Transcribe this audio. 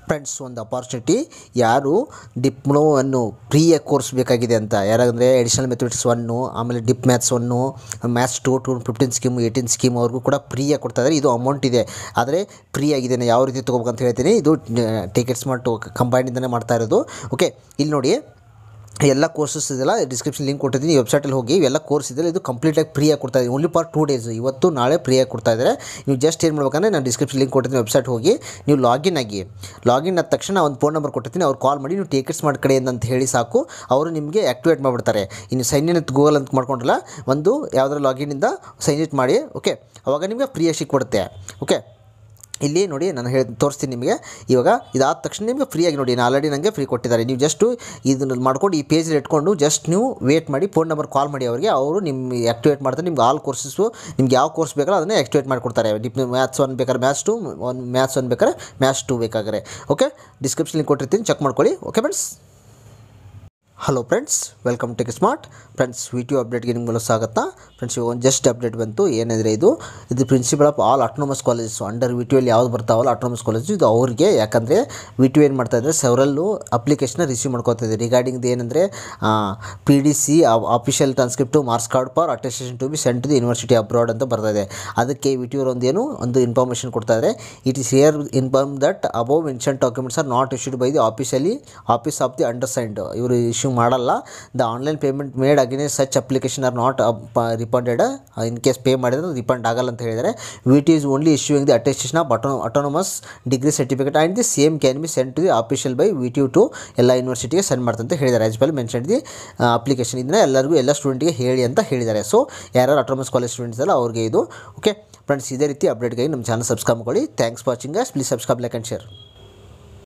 friends ಒಂದು opportunity ಯಾರು ಡಿಪ್ಲೊವನ್ನು ಫ್ರೀಯಾಗಿ ಕೋರ್ಸ್ ಬೇಕಾಗಿದೆ ಅಂತ ಯಾರಾಗಂದರೆ ಎಡಿಷನಲ್ ಮೆಥಮೆಟಿಕ್ಸ್ ಒನ್ನು ಆಮೇಲೆ dip maths one maths two two fifteen scheme eighteen scheme ಅವ್ರಿಗೂ ಕೂಡ ಫ್ರೀಯಾಗಿ ಕೊಡ್ತಾ ಇದ್ದಾರೆ ಇದು ಅಮೌಂಟ್ ಇದೆ ಆದರೆ ಫ್ರೀ ಆಗಿದೆ ನಾನು ಯಾವ ರೀತಿ ತೊಗೋಬೇಕಂತ ಹೇಳ್ತೀನಿ ಇದು ಟಿಕೆಟ್ಸ್ ಸ್ಮಾರ್ಟ್ ಕಂಪನಿಯಿಂದನೇ ಮಾಡ್ತಾ ಇರೋದು ಓಕೆ ಇಲ್ಲಿ ನೋಡಿ ಎಲ್ಲ ಕೋರ್ಸಸ್ ಇದೆಲ್ಲ ಡಿಸ್ಕ್ರಿಪ್ಷನ್ ಲಿಂಕ್ ಕೊಟ್ಟಿದ್ದೀನಿ ವೆಬ್ಸೈಟಲ್ಲಿ ಹೋಗಿ ಇವೆಲ್ಲ ಕೋರ್ಸ್ ಇದೆಲ್ಲ ಇದು ಕಂಪ್ಲೀಟಾಗಿ ಫ್ರೀಯಾಗಿ ಕೊಡ್ತಾ ಇದ್ದೀನಿ ಓನ್ಲಿ ಫಾರ್ ಟೂ ಡೇಸ್ ಇವತ್ತು ನಾಳೆ ಫ್ರೀಯಾಗಿ ಕೊಡ್ತಾ ಇದ್ದಾರೆ ನೀವು ಜಸ್ಟ್ ಏನು ಮಾಡ್ಬೇಕಂದ್ರೆ ನಾನು ಡಿಸ್ಕ್ರಿಪ್ಷನ್ ಲಿಂಕ್ ಕೊಟ್ಟಿದ್ದೀನಿ ವೆಬ್ಸೈಟ್ ಹೋಗಿ ನೀವು ಲಾಗಿನ್ ಆಗಿ ಲಾಗಿನ್ ಆದ ತಕ್ಷಣ ಒಂದು ಫೋನ್ ನಂಬರ್ ಕೊಟ್ಟಿರ್ತೀನಿ ಅವ್ರು ಕಾಲ್ ಮಾಡಿ ನೀವು ಟಿಕೆಟ್ಸ್ ಮಾಡಿ ಕಡೆಯಿಂದ ಅಂತ ಹೇಳಿ ಸಾಕು ಅವರು ನಿಮಗೆ ಆ್ಯಕ್ಟಿವೇಟ್ ಮಾಡಿಬಿಡ್ತಾರೆ ಇನ್ನು ಸೈನ್ ಇನ್ ಗೂಗಲ್ ಅಂತ ಮಾಡ್ಕೊಂಡ್ರಲ್ಲ ಒಂದು ಯಾವುದರ ಲಾಗಿನಿಂದ ಸೈನ್ ಇಟ್ ಮಾಡಿ ಓಕೆ ಅವಾಗ ನಿಮಗೆ ಫ್ರೀಯಾಗಿ ಸಿಕ್ಬಿಡುತ್ತೆ ಓಕೆ ಇಲ್ಲಿ ನೋಡಿ ನಾನು ಹೇಳಿ ತೋರಿಸ್ತೀನಿ ನಿಮಗೆ ಇವಾಗ ಇದಾದ ತಕ್ಷಣ ನಿಮಗೆ ಫ್ರೀಯಾಗಿ ನೋಡಿ ನಾನು ಆಲ್ರೆಡಿ ನನಗೆ ಫ್ರೀ ಕೊಟ್ಟಿದ್ದಾರೆ ನೀವು ಜಸ್ಟು ಇದನ್ನು ಮಾಡ್ಕೊಂಡು ಈ ಪೇಜಲ್ಲಿ ಇಟ್ಕೊಂಡು ಜಸ್ಟ್ ನೀವು ವೇಟ್ ಮಾಡಿ ಫೋನ್ ನಂಬರ್ ಕಾಲ್ ಮಾಡಿ ಅವರಿಗೆ ಅವರು ನಿಮ್ಮ ಆ್ಯಕ್ಟಿವೇಟ್ ಮಾಡ್ತಾರೆ ನಿಮ್ಗೆ ಆಲ್ ಕೋರ್ಸಸ್ಸು ನಿಮ್ಗೆ ಯಾವ ಕೋರ್ಸ್ ಬೇಕಲ್ಲ ಅದನ್ನೇ ಆ್ಯಕ್ಟಿವೇಟ್ ಮಾಡಿಕೊಡ್ತಾರೆ ಡಿಪ್ ಮ್ಯಾಥ್ಸ್ ಒನ್ ಬೇಕಾದ್ರೆ maths two one maths one ಬೇಕಾದ್ರೆ ಮ್ಯಾಥ್ಸ್ ಟು ಬೇಕಾದ್ರೆ ಓಕೆ ಡಿಸ್ಕ್ರಿಪ್ಷನ್ ಕೊಟ್ಟಿರ್ತೀನಿ ಚೆಕ್ ಮಾಡ್ಕೊಳ್ಳಿ okay friends hello friends welcome tech smart friends video ಅಪ್ಡೇಟ್ಗೆ ನಿಮಗೆಲ್ಲ ಸ್ವಾಗತ ಫ್ರೆಂಡ್ಸ್ ಇವಾಗ ಒಂದು ಜಸ್ಟ್ ಅಪ್ಡೇಟ್ ಬಂತು ಏನೆಂದರೆ ಇದು ಇದು principal of all autonomous colleges under V T ಯಾವ್ದು ಬರ್ತಾವಲ್ಲ ಅಟೋನಮಸ್ ಕಾಲೇಜು ಇದು ಅವ್ರಿಗೆ ಯಾಕಂದರೆ ವಿ ಟಿ ಏನು ಮಾಡ್ತಾ ಇದ್ದಾರೆ ಸೆವರಲ್ಲು ಅಪ್ಲಿಕೇಶನ್ ರಿಸೀವ್ ಮಾಡ್ಕೋತಾ ಇದೆ ರಿಗಾರ್ಡಿಂಗ್ ಏನಂದರೆ P D C official transcript marks card for attestation to be sent to the university abroad ಅಂತ ಬರ್ತಾ ಇದೆ ಅದಕ್ಕೆ ವಿ ಟಿ ಒಂದು ಏನು ಒಂದು ಇನ್ಫಾರ್ಮೇಷನ್ ಕೊಡ್ತಾ ಇದ್ದಾರೆ it is here inform that above mention documents are not issued by the ಆಫೀಸಲ್ಲಿ ಆಫೀಸ್ ಆಫ್ ದಿ ಅಂಡರ್ಸೈನ್ಡ್ ಇವರು ಇಶ್ಯೂ ಮಾಡಲ್ಲ the online payment made again such application are not refunded in case pay ಮಾಡಿದ್ರೆ refund ಆಗಲ್ಲ ಅಂತ ಹೇಳಿದ್ದಾರೆ V T is only issuing the attestation of auto autonomous degree certificate and the same can be sent to the official by V T to ಎಲ್ಲ ಯೂನಿವರ್ಸಿಟಿಗೆ send ಮಾಡ್ತಂತ ಹೇಳಿದ್ದಾರೆ as well mention the application ಇದನ್ನ ಎಲ್ಲರಿಗೂ ಎಲ್ಲ ಸ್ಟೂಡೆಂಟ್ಗೆ ಹೇಳಿ ಅಂತ ಹೇಳಿದ್ದಾರೆ so ಯಾರ್ಯಾರು ಅಟೋನಮಸ್ ಕಾಲೇಜ್ ಸ್ಟೂಡೆಂಟ್ಸ್ ಅಲ್ಲ ಅವ್ರಿಗೆ ಇದು ಓಕೆ ಫ್ರೆಂಡ್ಸ್ ಇದೇ ರೀತಿ ಅಪ್ಡೇಟ್ಗಾಗಿ ನಮ್ಮ ಚಾನಲ್ ಸಬ್ಸ್ಕ್ರೈಬ್ ಮಾಡ್ಕೊಳ್ಳಿ thanks for watching please subscribe like and share